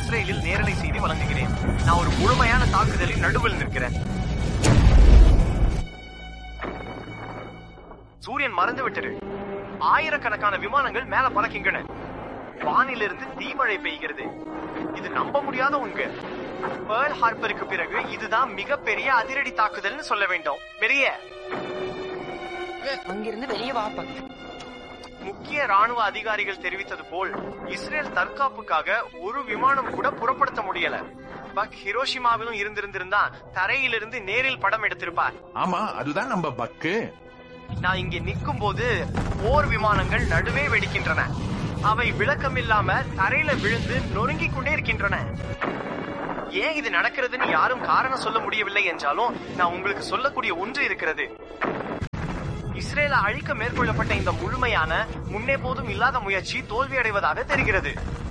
இஸ்ரேலில் நேரலை செய்தி வழங்குகிறேன் நான் ஒரு முழுமையான தாக்குதலின் நடுவில் நிற்கிறேன் சூரியன் மறந்து விட்டது ஆயிரக்கணக்கான விமானங்கள் மேல பறக்கின்றன வானிலிருந்து தீமழை பெய்கிறது இது நம்ப முடியாத உண்மை பேர்ல் ஹார்பருக்கு பிறகு இதுதான் மிகப்பெரிய அதிரடி தாக்குதல்னு சொல்ல வேண்டும் பெரிய அங்கிருந்து வெளியே வாப்பா முக்கிய ராணுவ அதிகாரிகள் தெரிவித்தது போல் இஸ்ரேல் தற்காப்புக்காக ஒரு விமானம் கூட புறப்படுத்த முடியல பக் ஹிரோஷிமாவிலும் இருந்திருந்திருந்தா தரையிலிருந்து நேரில் படம் எடுத்திருப்பார் ஆமா அதுதான் நம்ம பக்கு நான் இங்கே நிற்கும் போது போர் விமானங்கள் நடுவே வெடிக்கின்றன அவை விளக்கமில்லாம தரையில விழுந்து நொறுங்கிக் கொண்டே இருக்கின்றன ஏன் இது நடக்கிறதுன்னு யாரும் காரணம் சொல்ல முடியவில்லை என்றாலும் நான் உங்களுக்கு சொல்லக்கூடிய ஒன்று இருக்கிறது இஸ்ரேல அழிக்க மேற்கொள்ளப்பட்ட இந்த முழுமையான முன்னே போதும் இல்லாத முயற்சி தோல்வியடைவதாக தெரிகிறது